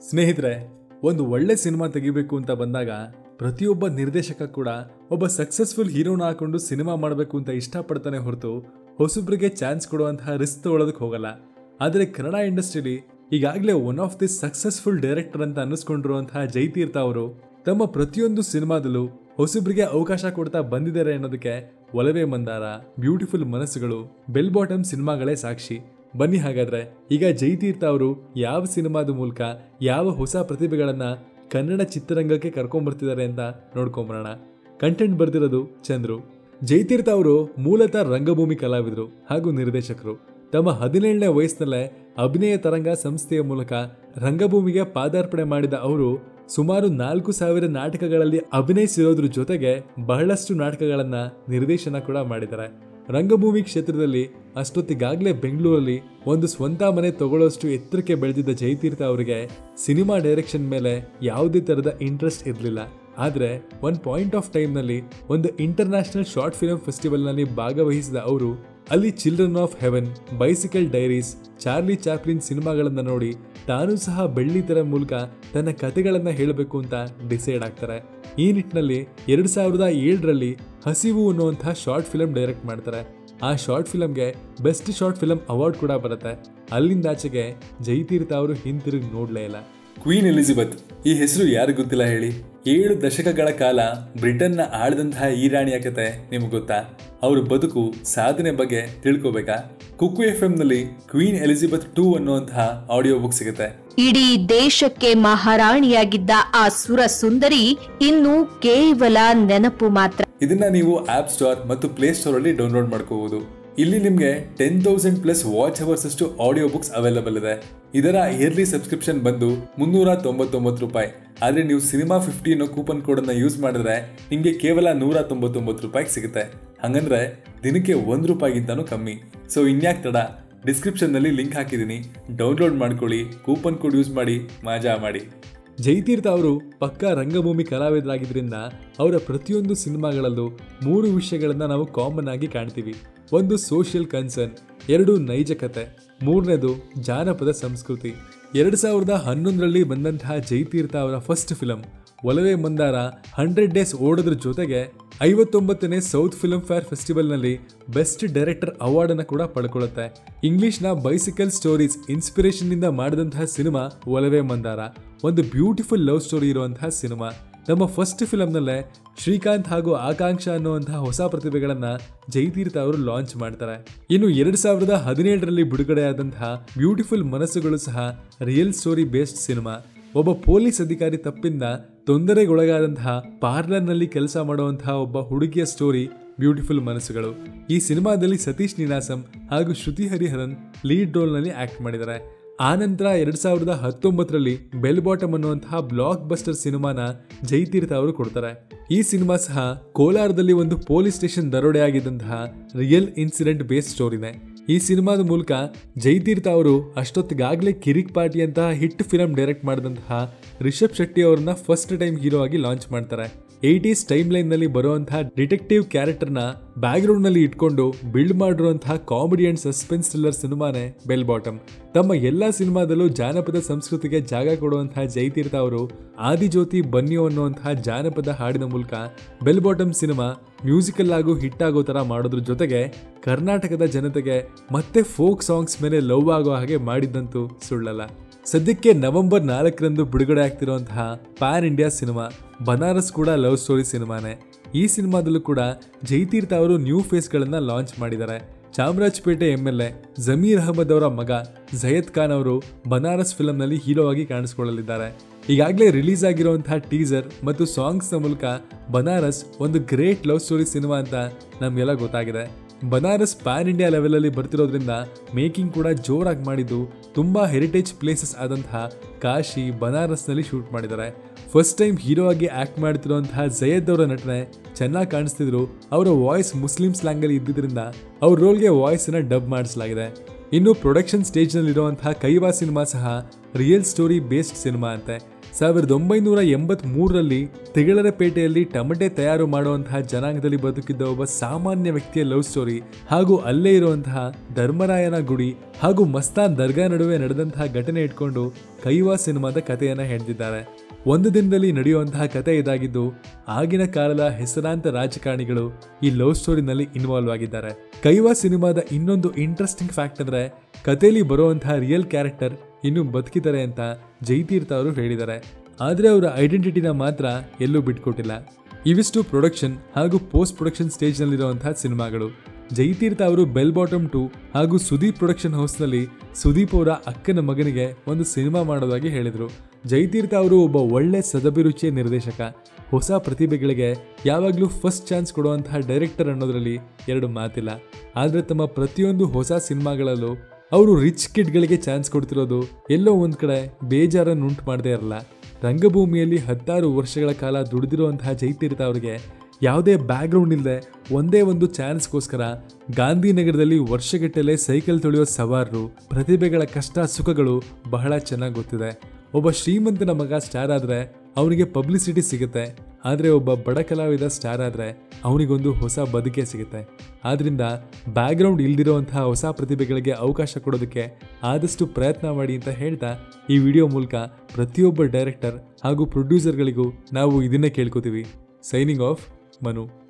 ಸ್ನೇಹಿತರೆ ಒಂದು ಒಳ್ಳೆ ಸಿನಿಮಾ ತೆಗಿಬೇಕು ಅಂತ ಬಂದಾಗ ಪ್ರತಿಯೊಬ್ಬ ನಿರ್ದೇಶಕ ಕೂಡ ಒಬ್ಬ ಸಕ್ಸಸ್ಫುಲ್ ಹೀರೋನ ಹಾಕೊಂಡು ಸಿನಿಮಾ ಮಾಡಬೇಕು ಅಂತ ಇಷ್ಟಪಡ್ತಾನೆ ಹೊರತು ಹೊಸಬ್ರಿಗೆ ಚಾನ್ಸ್ ಕೊಡುವಂತಹ ರಿಸ್ಕ್ ತಗೊಳ್ಳೋದಕ್ಕೆ ಹೋಗಲ್ಲ ಆದರೆ ಕನ್ನಡ ಇಂಡಸ್ಟ್ರಿಲಿ ಈಗಾಗಲೇ one of the successful director ಅಂತ ಅನ್ನಿಸ್ಕೊಂಡಿರುವಂತಹ ಜೈತೀರ್ಥ ಅವರು ತಮ್ಮ ಪ್ರತಿಯೊಂದು ಸಿನಿಮಾದಲ್ಲೂ ಹೊಸಬ್ರಿಗೆ ಅವಕಾಶ ಕೊಡ್ತಾ ಬಂದಿದ್ದಾರೆ ಅನ್ನೋದಕ್ಕೆ Olave Mandara beautiful Manasugalu bell bottom ಸಿನಿಮಾಗಳೇ ಸಾಕ್ಷಿ ಬನ್ನಿ ಹಾಗಾದ್ರೆ ಈಗ ಜೈತೀರ್ಥ ಅವರು ಯಾವ ಸಿನಿಮಾದ ಮೂಲಕ ಯಾವ ಹೊಸ ಪ್ರತಿಭೆಗಳನ್ನ ಕನ್ನಡ ಚಿತ್ರರಂಗಕ್ಕೆ ಕರ್ಕೊಂಡ್ಬರ್ತಿದ್ದಾರೆ ಅಂತ ನೋಡ್ಕೊಂಬರೋಣ ಕಂಟೆಂಟ್ ಬರ್ದಿರೋದು ಚಂದ್ರು ಜೈತೀರ್ಥ ಅವರು ಮೂಲತಃ ರಂಗಭೂಮಿ ಕಲಾವಿದರು ಹಾಗೂ ನಿರ್ದೇಶಕರು ತಮ್ಮ ಹದಿನೇಳನೇ ವಯಸ್ಸಿನಲ್ಲೇ ಅಭಿನಯ ತರಂಗ ಸಂಸ್ಥೆಯ ಮೂಲಕ ರಂಗಭೂಮಿಗೆ ಪಾದಾರ್ಪಣೆ ಮಾಡಿದ ಅವರು ಸುಮಾರು ನಾಲ್ಕು ಸಾವಿರ ನಾಟಕಗಳಲ್ಲಿ ಅಭಿನಯಿಸಿರೋದ್ರ ಜೊತೆಗೆ ಬಹಳಷ್ಟು ನಾಟಕಗಳನ್ನ ನಿರ್ದೇಶನ ಕೂಡ ಮಾಡಿದ್ದಾರೆ ರಂಗಭೂಮಿ ಕ್ಷೇತ್ರದಲ್ಲಿ ಅಷ್ಟೊತ್ತಿಗಾಗಲೇ ಬೆಂಗಳೂರಲ್ಲಿ ಒಂದು ಸ್ವಂತ ಮನೆ ತಗೊಳ್ಳೋಷ್ಟು ಎತ್ತರಕ್ಕೆ ಬೆಳೆದಿದ್ದ ಜಯತೀರ್ಥ ಅವರಿಗೆ ಸಿನಿಮಾ ಡೈರೆಕ್ಷನ್ ಮೇಲೆ ಯಾವುದೇ ಥರದ ಇಂಟ್ರೆಸ್ಟ್ ಇರಲಿಲ್ಲ ಆದರೆ ಒಂದು ಪಾಯಿಂಟ್ ಆಫ್ ಟೈಮ್ನಲ್ಲಿ ಒಂದು ಇಂಟರ್ನ್ಯಾಷನಲ್ ಶಾರ್ಟ್ ಫಿಲ್ಮ್ ಫೆಸ್ಟಿವಲ್ನಲ್ಲಿ ಭಾಗವಹಿಸಿದ ಅವರು ಅಲ್ಲಿ children of heaven bicycle diaries Charlie Chaplin ಸಿನಿಮಾಗಳನ್ನ ನೋಡಿ ತಾನೂ ಸಹ ಬೆಳ್ಳಿ ತೆರೆ ಮೂಲಕ ತನ್ನ ಕತೆಗಳನ್ನ ಹೇಳಬೇಕು ಅಂತ ಡಿಸೈಡ್ ಆಗ್ತಾರೆ ಈ ನಿಟ್ಟಿನಲ್ಲಿ ಎರಡ್ ಸಾವಿರದ ಏಳರಲ್ಲಿ ಹಸಿವು ಅನ್ನುವಂತಹ ಶಾರ್ಟ್ ಫಿಲ್ಮ್ ಡೈರೆಕ್ಟ್ ಮಾಡ್ತಾರೆ ಆ ಶಾರ್ಟ್ ಫಿಲಮ್ಗೆ ಬೆಸ್ಟ್ ಶಾರ್ಟ್ ಫಿಲಮ್ ಅವಾರ್ಡ್ ಕೂಡ ಬರುತ್ತೆ ಅಲ್ಲಿಂದಾಚೆಗೆ ಜೈತೀರ್ಥ ಅವರು ಹಿಂತಿರುಗಿ ನೋಡ್ಲೇ ಇಲ್ಲ ಕ್ವೀನ್ ಎಲಿಜಬೆತ್ ಈ ಹೆಸರು ಯಾರು ಗೊತ್ತಿಲ್ಲ ಹೇಳಿ ಏಳು ದಶಕಗಳ ಕಾಲ ಬ್ರಿಟನ್ನ ಆಳದಂತಹ ಈ ರಾಣಿಯ ಕತೆ ನಿಮ್ಗೆ ಗೊತ್ತಾ ಅವ್ರ ಬದುಕು ಸಾಧನೆ ಬಗ್ಗೆ ತಿಳ್ಕೋಬೇಕಾ ಕುಕ್ಕು ಎಫ್ ನಲ್ಲಿ ಕ್ವೀನ್ ಎಲಿಜಬೆತ್ ಟೂ ಅನ್ನುವಂತಹ ಆಡಿಯೋ ಬುಕ್ ಸಿಗುತ್ತೆ ಇಡೀ ದೇಶಕ್ಕೆ ಮಹಾರಾಣಿಯಾಗಿದ್ದ ಆ ಸುರ ಸುಂದರಿ ಇನ್ನು ಕೇವಲ ನೆನಪು ಮಾತ್ರ ಇದನ್ನ ನೀವು ಆಪ್ ಸ್ಟೋರ್ ಮತ್ತು ಪ್ಲೇ ಸ್ಟೋರ್ ಅಲ್ಲಿ ಡೌನ್ಲೋಡ್ ಮಾಡ್ಕೋಬಹುದು ಇಲ್ಲಿ ನಿಮಗೆ ten thousand plus watch hours ಅಷ್ಟು ಆಡಿಯೋ ಬುಕ್ಸ್ ಅವೈಲಬಲ್ ಇದೆ ಇದರ ಇಯರ್ಲಿ ಸಬ್ಸ್ಕ್ರಿಪ್ಷನ್ ಬಂದು ಮುನ್ನೂರ ತೊಂಬತ್ತೊಂಬತ್ತು ರೂಪಾಯಿ ಆದ್ರೆ ನೀವು ಸಿನಿಮಾ ಫಿಫ್ಟಿ ಅನ್ನೋ ಕೂಪನ್ ಕೋಡ್ ಅನ್ನ ಯೂಸ್ ಮಾಡಿದ್ರೆ ನಿಮಗೆ ಕೇವಲ ನೂರ ತೊಂಬತ್ತೊಂಬತ್ತು ರೂಪಾಯಿಗೆ ಸಿಗುತ್ತೆ ಹಂಗಂದ್ರೆ ದಿನಕ್ಕೆ ಒಂದು ರೂಪಾಯಿಗಿಂತನೂ ಕಮ್ಮಿ ಸೊ ಇನ್ಯಾಕ್ ತಡ ಡಿಸ್ಕ್ರಿಪ್ಷನ್ ನಲ್ಲಿ ಲಿಂಕ್ ಹಾಕಿದ್ದೀನಿ ಡೌನ್ಲೋಡ್ ಮಾಡ್ಕೊಳ್ಳಿ ಕೂಪನ್ ಕೋಡ್ ಯೂಸ್ ಮಾಡಿ ಮಜಾ ಮಾಡಿ ಜೈತೀರ್ಥ ಅವರು ಪಕ್ಕಾ ರಂಗಭೂಮಿ ಕಲಾವಿದರಾಗಿದ್ದರಿಂದ ಅವರ ಪ್ರತಿಯೊಂದು ಸಿನಿಮಾಗಳಲ್ಲೂ ಮೂರು ವಿಷಯಗಳನ್ನ ನಾವು ಕಾಮನ್ ಆಗಿ ಕಾಣ್ತೀವಿ ಒಂದು ಸೋಷಿಯಲ್ ಕನ್ಸರ್ನ್ ಎರಡು ನೈಜ ಕತೆ ಮೂರನೇದು ಜಾನಪದ ಸಂಸ್ಕೃತಿ ಎರಡು ಸಾವಿರದ ಹನ್ನೊಂದರಲ್ಲಿ ಬಂದಂತಹ ಜೈತೀರ್ಥ ಅವರ ಫಸ್ಟ್ ಫಿಲಂ ಒಲವೇ ಮಂದಾರ ಹಂಡ್ರೆಡ್ ಡೇಸ್ ಓಡೋದ್ರ ಜೊತೆಗೆ ಐವತ್ತೊಂಬತ್ತನೇ ಸೌತ್ ಫಿಲ್ಮ್ ಫೇರ್ ಫೆಸ್ಟಿವಲ್ನಲ್ಲಿ ಬೆಸ್ಟ್ ಡೈರೆಕ್ಟರ್ ಅವಾರ್ಡ್ ಅನ್ನು ಕೂಡ ಪಡ್ಕೊಳ್ಳುತ್ತೆ ಇಂಗ್ಲಿಷ್ನ ಬೈಸಿಕಲ್ ಸ್ಟೋರೀಸ್ ಇನ್ಸ್ಪಿರೇಷನ್ ಇಂದ ಮಾಡಿದಂತಹ ಸಿನಿಮಾ ಒಲವೇ ಮಂದಾರ ಒಂದು ಬ್ಯೂಟಿಫುಲ್ ಲವ್ ಸ್ಟೋರಿ ಇರುವಂತಹ ಸಿನಿಮಾ ನಮ್ಮ ಫಸ್ಟ್ ಫಿಲಮ್ನಲ್ಲೇ ಶ್ರೀಕಾಂತ್ ಹಾಗೂ ಆಕಾಂಕ್ಷ ಅನ್ನುವಂತಹ ಹೊಸ ಪ್ರತಿಭೆಗಳನ್ನ ಜೈತೀರ್ಥ ಅವರು ಲಾಂಚ್ ಮಾಡ್ತಾರೆ ಇನ್ನು ಎರಡ್ ಸಾವಿರದ ಹದಿನೇಳರಲ್ಲಿ ಬಿಡುಗಡೆಯಾದಂತಹ ಬ್ಯೂಟಿಫುಲ್ ಮನಸ್ಸುಗಳು ಸಹ ರಿಯಲ್ ಸ್ಟೋರಿ ಬೇಸ್ಡ್ ಸಿನಿಮಾ ಒಬ್ಬ ಪೊಲೀಸ್ ಅಧಿಕಾರಿ ತಪ್ಪಿಂದ ತೊಂದರೆಗೊಳಗಾದಂತಹ ಪಾರ್ಲರ್ನಲ್ಲಿ ಕೆಲಸ ಮಾಡುವಂತಹ ಒಬ್ಬ ಹುಡುಗಿಯ ಸ್ಟೋರಿ ಬ್ಯೂಟಿಫುಲ್ ಮನಸ್ಸುಗಳು ಈ ಸಿನಿಮಾದಲ್ಲಿ ಸತೀಶ್ ನೀನಾಸಂ ಹಾಗೂ ಶ್ರುತಿ ಹರಿಹರನ್ ಲೀಡ್ ರೋಲ್ನಲ್ಲಿ ಆಕ್ಟ್ ಮಾಡಿದ್ದಾರೆ ಆನಂತರ ಎರಡ್ ಸಾವಿರದ ಹತ್ತೊಂಬತ್ತರಲ್ಲಿ ಬೆಲ್ ಬಾಟಮ್ ಅನ್ನುವಂತಹ ಬ್ಲಾಕ್ ಬಸ್ಟರ್ ಸಿನಿಮಾನ ಜೈತೀರ್ಥ ಅವರು ಕೊಡ್ತಾರೆ ಈ ಸಿನಿಮಾ ಸಹ ಕೋಲಾರದಲ್ಲಿ ಒಂದು ಪೊಲೀಸ್ ಸ್ಟೇಷನ್ ದರೋಡೆ ಆಗಿದ್ದಂತಹ ರಿಯಲ್ ಇನ್ಸಿಡೆಂಟ್ ಬೇಸ್ಡ್ ಸ್ಟೋರಿನೇ ಈ ಸಿನಿಮಾದ ಮೂಲಕ ಜೈತೀರ್ಥ ಅವರು ಅಷ್ಟೊತ್ತಿಗಾಗಲೇ ಕಿರಿಕ್ ಪಾರ್ಟಿ ಅಂತಹ ಹಿಟ್ ಫಿಲಂ ಡೈರೆಕ್ಟ್ ಮಾಡಿದಂತಹ ರಿಷಬ್ ಶೆಟ್ಟಿ ಅವರನ್ನ ಫಸ್ಟ್ ಟೈಮ್ ಹೀರೋ ಆಗಿ ಲಾಂಚ್ ಮಾಡ್ತಾರೆ ಏಯ್ಟೀಸ್ ಟೈಮ್ ಲೈನ್ ನಲ್ಲಿ ಬರುವಂತಹ ಡಿಟೆಕ್ಟಿವ್ ಕ್ಯಾರೆಕ್ಟರ್ನ ಬ್ಯಾಕ್ ಗ್ರೌಂಡ್ ನಲ್ಲಿ ಇಟ್ಕೊಂಡು ಬಿಲ್ಡ್ ಮಾಡಿರುವಂತಹ ಕಾಮಿಡಿ ಅಂಡ್ ಸಸ್ಪೆನ್ಸ್ ಥ್ರಿಲ್ಲರ್ ಸಿನಿಮಾನೇ ಬೆಲ್ ಬಾಟಮ್ ತಮ್ಮ ಎಲ್ಲಾ ಸಿನಿಮಾದಲ್ಲೂ ಜಾನಪದ ಸಂಸ್ಕೃತಿಗೆ ಜಾಗ ಕೊಡುವಂತಹ ಜೈತೀರ್ಥ ಅವರು ಆದಿಜ್ಯೋತಿ ಬನ್ನಿಯೋ ಅನ್ನುವಂತಹ ಜಾನಪದ ಹಾಡಿನ ಮೂಲಕ ಬೆಲ್ ಬಾಟಮ್ ಸಿನಿಮಾ ಮ್ಯೂಸಿಕಲ್ ಆಗು ಹಿಟ್ ಆಗೋ ತರ ಮಾಡೋದ್ರ ಜೊತೆಗೆ ಕರ್ನಾಟಕದ ಜನತೆಗೆ ಮತ್ತೆ ಫೋಕ್ ಸಾಂಗ್ಸ್ ಮೇಲೆ ಲವ್ ಆಗೋ ಹಾಗೆ ಮಾಡಿದ್ದಂತೂ ಸುಳ್ಳಲ್ಲ ಸದ್ಯಕ್ಕೆ ನವೆಂಬರ್ ನಾಲ್ಕರಂದು ಬಿಡುಗಡೆ ಆಗ್ತಿರುವಂತಹ ಪ್ಯಾನ್ ಇಂಡಿಯಾ ಸಿನಿಮಾ ಬನಾರಸ್ ಕೂಡ ಲವ್ ಸ್ಟೋರಿ ಸಿನಿಮಾನೇ ಈ ಸಿನಿಮಾದಲ್ಲೂ ಕೂಡ ಜೈತೀರ್ಥ ಅವರು ನ್ಯೂ ಫೇಸ್ಗಳನ್ನ ಲಾಂಚ್ ಮಾಡಿದ್ದಾರೆ Chamarajapete M L A Zameer Ahmed ಅವರ ಮಗ ಜಯದ್ ಖಾನ್ ಅವರು ಬನಾರಸ್ ಫಿಲಂನಲ್ಲಿ ಹೀರೋ ಆಗಿ ಕಾಣಿಸ್ಕೊಳ್ಳಲಿದ್ದಾರೆ ಈಗಾಗಲೇ ರಿಲೀಸ್ ಆಗಿರುವಂತಹ ಟೀಸರ್ ಮತ್ತು ಸಾಂಗ್ಸ್ನ ಮೂಲಕ ಬನಾರಸ್ ಒಂದು ಗ್ರೇಟ್ ಲವ್ ಸ್ಟೋರಿ ಸಿನಿಮಾ ಅಂತ ನಮಗೆಲ್ಲ ಗೊತ್ತಾಗಿದೆ ಬನಾರಸ್ ಪ್ಯಾನ್ ಇಂಡಿಯಾ ಲೆವೆಲಲ್ಲಿ ಬರ್ತಿರೋದ್ರಿಂದ ಮೇಕಿಂಗ್ ಕೂಡ ಜೋರಾಗಿ ಮಾಡಿದ್ದು ತುಂಬಾ ಹೆರಿಟೇಜ್ ಪ್ಲೇಸಸ್ ಆದಂತಹ ಕಾಶಿ ಬನಾರಸ್ನಲ್ಲಿ ಶೂಟ್ ಮಾಡಿದ್ದಾರೆ ಫಸ್ಟ್ ಟೈಮ್ ಹೀರೋ ಆಗಿ ಆಕ್ಟ್ ಮಾಡ್ತಿರುವಂತಹ ಜಯದ್ ಅವರ ನಟನೆ ಚೆನ್ನಾಗಿ ಕಾಣಿಸ್ತಿದ್ರು ಅವರ ವಾಯ್ಸ್ ಮುಸ್ಲಿಂ ಸ್ಲ್ಯಾಂಗ್ ಅಲ್ಲಿ ಇದ್ದಿದ್ರಿಂದ ಅವ್ರ ರೋಲ್ಗೆ ವಾಯ್ಸ್ ಅನ್ನ ಡಬ್ ಮಾಡಿಸಲಾಗಿದೆ ಇನ್ನು ಪ್ರೊಡಕ್ಷನ್ ಸ್ಟೇಜ್ ನಲ್ಲಿ ಇರುವಂತಹ ಕೈವಾ ಸಿನಿಮಾ ಸಹ ರಿಯಲ್ ಸ್ಟೋರಿ ಬೇಸ್ಡ್ ಸಿನಿಮಾ ಅಂತೆ ಸಾವಿರದ ಒಂಬೈನೂರ ಎಂಬತ್ ಮೂರರಲ್ಲಿ ತಿಗಳರಪೇಟೆಯಲ್ಲಿ ಟಮಟೆ ತಯಾರು ಮಾಡುವಂತಹ ಜನಾಂಗದಲ್ಲಿ ಬದುಕಿದ್ದ ಒಬ್ಬ ಸಾಮಾನ್ಯ ವ್ಯಕ್ತಿಯ ಲವ್ ಸ್ಟೋರಿ ಹಾಗೂ ಅಲ್ಲೇ ಇರುವಂತಹ ಧರ್ಮರಾಯನ ಗುಡಿ ಹಾಗೂ ಮಸ್ತಾನ್ ದರ್ಗಾ ನಡುವೆ ನಡೆದಂತಹ ಘಟನೆ ಇಟ್ಕೊಂಡು ಕೈವಾ ಸಿನಿಮಾದ ಕಥೆಯನ್ನ ಹೇಳ್ತಿದ್ದಾರೆ ಒಂದು ದಿನದಲ್ಲಿ ನಡೆಯುವಂತಹ ಕತೆ ಇದಾಗಿದ್ದು ಆಗಿನ ಕಾಲದ ಹೆಸರಾಂತ ರಾಜಕಾರಣಿಗಳು ಈ ಲವ್ ಸ್ಟೋರಿನಲ್ಲಿ ಇನ್ವಾಲ್ವ್ ಆಗಿದ್ದಾರೆ ಕೈವಾ ಸಿನಿಮಾದ ಇನ್ನೊಂದು ಇಂಟ್ರೆಸ್ಟಿಂಗ್ ಫ್ಯಾಕ್ಟ್ ಅಂದ್ರೆ ಕಥೆಯಲ್ಲಿ ಬರುವಂತಹ ರಿಯಲ್ ಕ್ಯಾರೆಕ್ಟರ್ ಇನ್ನೂ ಬದುಕಿದ್ದಾರೆ ಅಂತ ಜೈತೀರ್ಥ ಅವರು ಹೇಳಿದ್ದಾರೆ ಆದರೆ ಅವರ ಐಡೆಂಟಿಟಿನ ಮಾತ್ರ ಎಲ್ಲೂ ಬಿಟ್ಕೊಟ್ಟಿಲ್ಲ ಇವಿಷ್ಟು ಪ್ರೊಡಕ್ಷನ್ ಹಾಗೂ ಪೋಸ್ಟ್ ಪ್ರೊಡಕ್ಷನ್ ಸ್ಟೇಜ್ನಲ್ಲಿರುವಂತಹ ಸಿನಿಮಾಗಳು ಜೈತೀರ್ಥ ಅವರು ಬೆಲ್ ಬಾಟಮ್ ಟು ಹಾಗೂ ಸುದೀಪ್ ಪ್ರೊಡಕ್ಷನ್ ಹೌಸ್ನಲ್ಲಿ ಸುದೀಪ್ ಅವರ ಅಕ್ಕನ ಮಗನಿಗೆ ಒಂದು ಸಿನಿಮಾ ಮಾಡೋದಾಗಿ ಹೇಳಿದರು ಜೈತೀರ್ಥ ಅವರು ಒಬ್ಬ ಒಳ್ಳೆ ಸದಭಿರುಚಿಯ ನಿರ್ದೇಶಕ ಹೊಸ ಪ್ರತಿಭೆಗಳಿಗೆ ಯಾವಾಗಲೂ ಫಸ್ಟ್ ಚಾನ್ಸ್ ಕೊಡುವಂತಹ ಡೈರೆಕ್ಟರ್ ಅನ್ನೋದ್ರಲ್ಲಿ ಎರಡು ಮಾತಿಲ್ಲ ಆದರೆ ತಮ್ಮ ಪ್ರತಿಯೊಂದು ಹೊಸ ಸಿನಿಮಾಗಳಲ್ಲೂ ಅವರು ರಿಚ್ ಕಿಡ್ಗಳಿಗೆ ಚಾನ್ಸ್ ಕೊಡ್ತಿರೋದು ಎಲ್ಲೋ ಒಂದ್ ಕಡೆ ಬೇಜಾರನ್ನು ಉಂಟು ಮಾಡದೇ ಇರಲ್ಲ ರಂಗಭೂಮಿಯಲ್ಲಿ ಹತ್ತಾರು ವರ್ಷಗಳ ಕಾಲ ದುಡಿದಿರುವಂತಹ ಜೈತೀರ್ಥ ಅವರಿಗೆ ಯಾವುದೇ ಬ್ಯಾಕ್ಗ್ರೌಂಡ್ ಇಲ್ಲದೆ ಒಂದೇ ಒಂದು ಚಾನ್ಸ್ಗೋಸ್ಕರ ಗಾಂಧಿನಗರದಲ್ಲಿ ವರ್ಷಗಟ್ಟಲೆ ಸೈಕಲ್ ತುಳಿಯೋ ಸವಾರರು ಪ್ರತಿಭೆಗಳ ಕಷ್ಟ ಸುಖಗಳು ಬಹಳ ಚೆನ್ನಾಗಿ ಗೊತ್ತಿದೆ ಒಬ್ಬ ಶ್ರೀಮಂತನ ಮಗ ಸ್ಟಾರ್ ಆದ್ರೆ ಅವನಿಗೆ ಪಬ್ಲಿಸಿಟಿ ಸಿಗುತ್ತೆ ಆದರೆ ಒಬ್ಬ ಬಡ ಕಲಾವಿದ ಸ್ಟಾರ್ ಆದ್ರೆ ಅವನಿಗೊಂದು ಹೊಸ ಬದುಕೆ ಸಿಗುತ್ತೆ ಆದ್ರಿಂದ ಬ್ಯಾಕ್ಗ್ರೌಂಡ್ ಇಲ್ದಿರೋಂತಹ ಹೊಸ ಪ್ರತಿಭೆಗಳಿಗೆ ಅವಕಾಶ ಕೊಡೋದಕ್ಕೆ ಆದಷ್ಟು ಪ್ರಯತ್ನ ಮಾಡಿ ಅಂತ ಹೇಳ್ತಾ ಈ ವಿಡಿಯೋ ಮೂಲಕ ಪ್ರತಿಯೊಬ್ಬ ಡೈರೆಕ್ಟರ್ ಹಾಗೂ ಪ್ರೊಡ್ಯೂಸರ್ಗಳಿಗೂ ನಾವು ಇದನ್ನೇ ಕೇಳ್ಕೊತೀವಿ ಸೈನಿಂಗ್ ಆಫ್ ಮನು